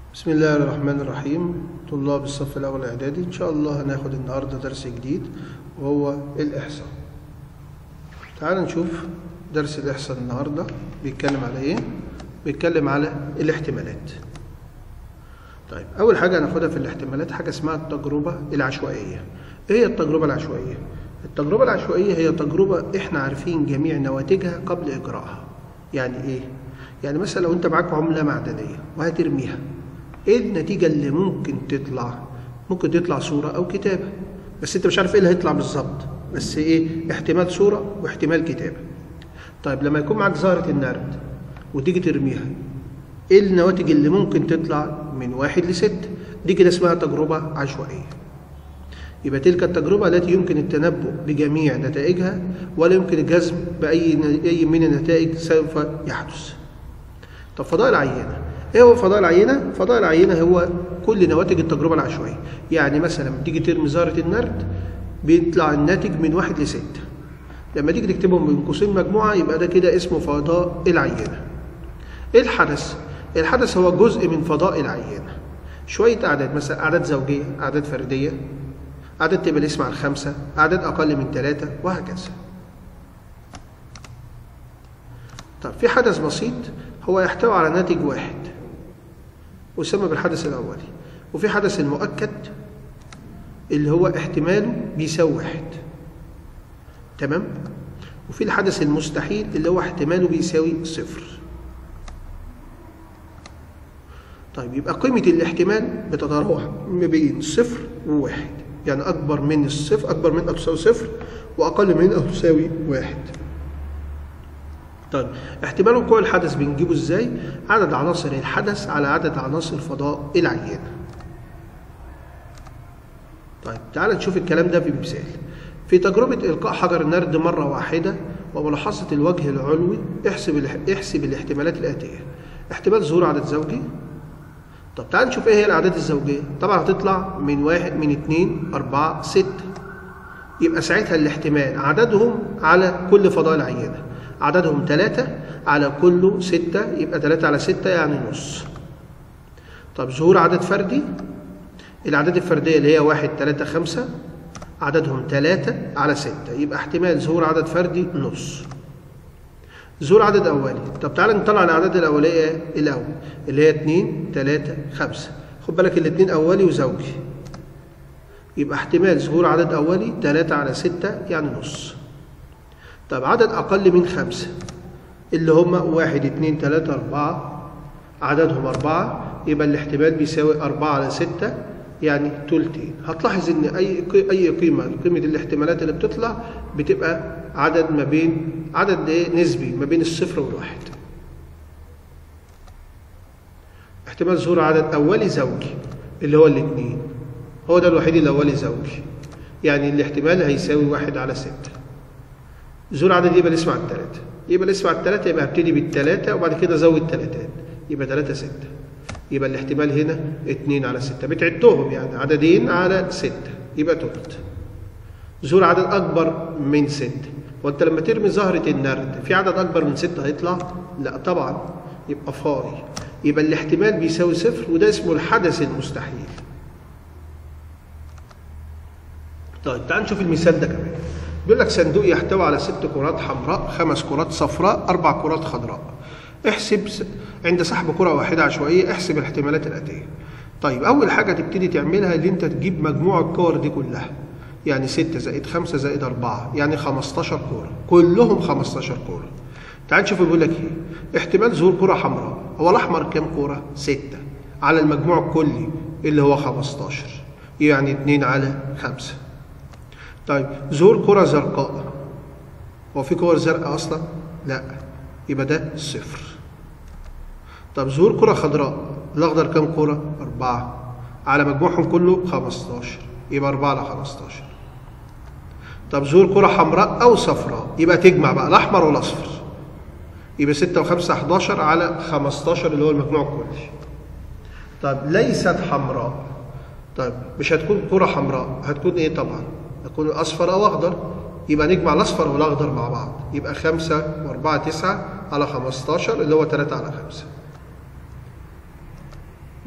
بسم الله الرحمن الرحيم طلاب الصف الأول إعدادي إن شاء الله هناخد النهاردة درس جديد وهو الإحصاء تعال نشوف درس الإحصاء النهاردة بيتكلم على إيه؟ بيتكلم على الاحتمالات طيب أول حاجة هناخدها في الاحتمالات حاجة اسمها التجربة العشوائية إيه هي التجربة العشوائية؟ التجربة العشوائية هي تجربة إحنا عارفين جميع نواتجها قبل إجرائها يعني إيه؟ يعني مثلا لو أنت معاك عملة معدنية وهترميها ايه النتيجة اللي ممكن تطلع؟ ممكن تطلع صورة أو كتابة بس أنت مش عارف ايه اللي هيطلع بالظبط بس ايه احتمال صورة واحتمال كتابة طيب لما يكون معاك زهرة النرد وتيجي ترميها ايه النواتج اللي ممكن تطلع من واحد لستة دي كده اسمها تجربة عشوائية يبقى تلك التجربة التي يمكن التنبؤ بجميع نتائجها ولا يمكن الجزم بأي أي من النتائج سوف يحدث طب فضاء العينة ايه هو فضاء العينه؟ فضاء العينه هو كل نواتج التجربه العشوائيه، يعني مثلا لما تيجي ترمي زهره النرد بيطلع الناتج من واحد لستة. لما تيجي تكتبهم من قوسين مجموعه يبقى ده كده اسمه فضاء العينه. ايه الحدث؟ الحدث هو جزء من فضاء العينه. شويه اعداد مثلا اعداد زوجيه، اعداد فرديه، اعداد تبقى الاسم على الخمسه، اعداد اقل من ثلاثه وهكذا. طب في حدث بسيط هو يحتوي على ناتج واحد ويسمى بالحدث الأولي وفي حدث المؤكد اللي هو احتماله بيساوي واحد تمام وفي الحدث المستحيل اللي هو احتماله بيساوي صفر طيب يبقى قيمة الاحتمال بتتراوح ما بين صفر وواحد يعني أكبر من الصفر أكبر من أو تساوي صفر وأقل من أو تساوي واحد طيب احتمال وقوع الحدث بنجيبه ازاي؟ عدد عناصر الحدث على عدد عناصر فضاء العينة. طيب تعال نشوف الكلام ده في مثال. في تجربة إلقاء حجر النرد مرة واحدة وملاحظة الوجه العلوي احسب احسب الاحتمالات الآتية. احتمال ظهور عدد زوجي. طب تعال نشوف ايه هي الأعداد الزوجية. طبعا هتطلع من واحد من اتنين أربعة ستة. يبقى ساعتها الاحتمال عددهم على كل فضاء العينة. عددهم ثلاثة على كله ستة يبقى ثلاثة على ستة يعني نص طب ظهور عدد فردي الأعداد الفردية اللي هي واحد ثلاثة خمسة عددهم ثلاثة على ستة يبقى احتمال ظهور عدد فردي نص ظهور عدد أولي طب تعالى نطلع الأعداد الأولية الأول اللي هي اتنين ثلاثة خمسة خد بالك الاتنين أولي وزوجي يبقى احتمال ظهور عدد أولي ثلاثة على ستة يعني نص طب عدد أقل من خمسة اللي هم واحد اتنين تلاتة أربعة عددهم أربعة يبقى الاحتمال بيساوي أربعة على ستة يعني تلتين هتلاحظ إن أي أي قيمة قيمة الاحتمالات اللي بتطلع بتبقى عدد ما بين عدد إيه نسبي ما بين الصفر والواحد احتمال ظهور عدد أولي زوجي اللي هو الاثنين هو ده الوحيد الأولي زوجي يعني الاحتمال هيساوي واحد على ستة زور عدد يبقى الاسم على الثلاثة يبقى الاسم على الثلاثة يبقى هبتدي بالثلاثة وبعد كده زود ثلاثات يبقى ثلاثة ستة يبقى الاحتمال هنا اتنين على ستة بتعدهم يعني عددين على ستة يبقى تلت زور عدد أكبر من ستة وأنت لما ترمي زهرة النرد في عدد أكبر من ستة هيطلع؟ لا طبعا يبقى فاضي يبقى الاحتمال بيساوي صفر وده اسمه الحدث المستحيل طيب تعال نشوف المثال ده كمان بيقول لك صندوق يحتوي على ست كرات حمراء خمس كرات صفراء أربع كرات خضراء احسب عند سحب كرة واحدة عشوائية احسب الاحتمالات الآتية طيب أول حاجة تبتدي تعملها اللي أنت تجيب مجموع الكور دي كلها يعني ستة زائد خمسة زائد أربعة يعني 15 كورة كلهم 15 كورة تعال نشوف بيقول لك إيه احتمال ظهور كرة حمراء هو الأحمر كام كورة؟ ستة على المجموع الكلي اللي هو 15 يعني 2 على 5 طيب ظهور كرة زرقاء هو في كور زرقاء أصلا؟ لا يبقى ده صفر طب ظهور كرة خضراء الأخضر كام كرة؟ أربعة على مجموعهم كله 15 يبقى 4 على 15 طب ظهور كرة حمراء أو صفراء يبقى تجمع بقى الأحمر والأصفر يبقى 6 و5 11 على 15 اللي هو المجموع الكلي طب ليست حمراء طيب مش هتكون كرة حمراء هتكون إيه طبعا؟ يكون أصفر أو أخضر يبقى نجمع الأصفر والأخضر مع بعض يبقى خمسة وأربعة تسعة على خمستاشر اللي هو تلاتة على خمسة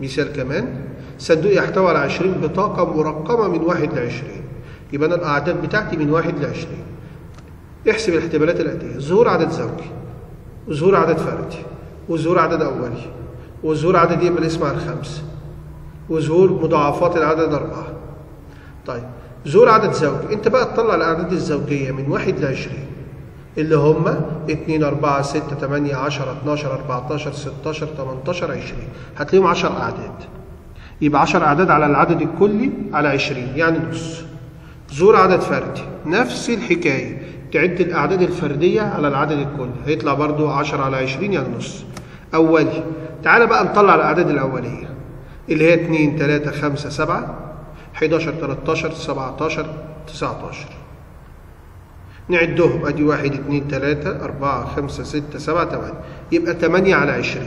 مثال كمان صندوق يحتوي على 20 بطاقة مرقمة من 1 ل 20 يبقى أنا الأعداد بتاعتي من 1 ل 20 احسب الاحتمالات الآتية ظهور عدد زوجي وظهور عدد فردي وظهور عدد أولي وظهور عدد يبقى الاسم على الخمس وظهور مضاعفات العدد أربعة طيب ظهور عدد زوجي أنت بقى تطلع الأعداد الزوجية من 1 ل 20 اللي هم 2 4 6 8 10 12 14 16 18 20 هتلاقيهم 10 أعداد يبقى 10 أعداد على العدد الكلي على 20 يعني نص ظهور عدد فردي نفس الحكاية تعد الأعداد الفردية على العدد الكلي هيطلع برضو 10 على 20 يعني نص أولي تعال بقى نطلع الأعداد الأولية اللي هي 2 3 5 7 11 13 17 19 نعدهم ادي 1 2 3 4 5 6 7 8 يبقى 8 على 20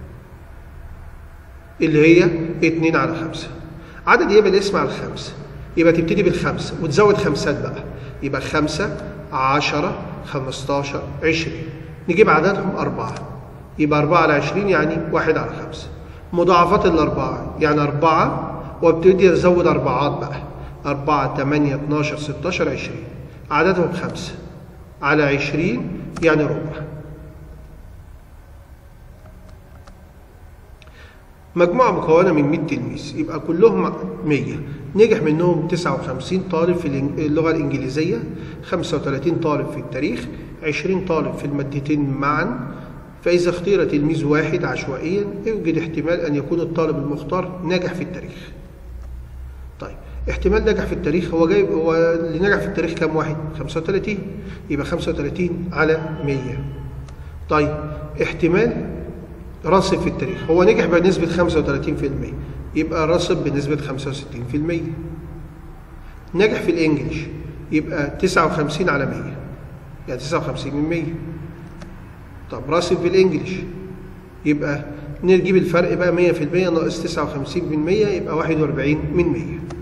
اللي هي 2 على 5 عدد يبقى الاسم على الخمسة يبقى تبتدي بالخمسة وتزود خمسات بقى يبقى 5 10 15 20 نجيب عددهم أربعة يبقى 4 على 20 يعني 1 على 5 مضاعفات الأربعة يعني 4 وابتدي أزود أربعات بقى 4 8 12 16 20 عددهم خمسة على عشرين يعني ربع مجموعة مكونة من 100 تلميذ يبقى كلهم 100 نجح منهم 59 طالب في اللغة الإنجليزية 35 طالب في التاريخ 20 طالب في المادتين معا فإذا اختير تلميذ واحد عشوائيا يوجد احتمال أن يكون الطالب المختار ناجح في التاريخ طيب احتمال نجح في التاريخ هو جايب هو اللي نجح في التاريخ كام واحد 35 يبقى 35 على 100 طيب احتمال راسب في التاريخ هو نجح بنسبة 35% يبقى راسب بنسبة 65% نجح في الانجليش يبقى 59 على 100 يعني 59 من 100 طب راسب في الانجليش يبقى نجيب الفرق بقى 100% ناقص 59% يبقى 41 من 100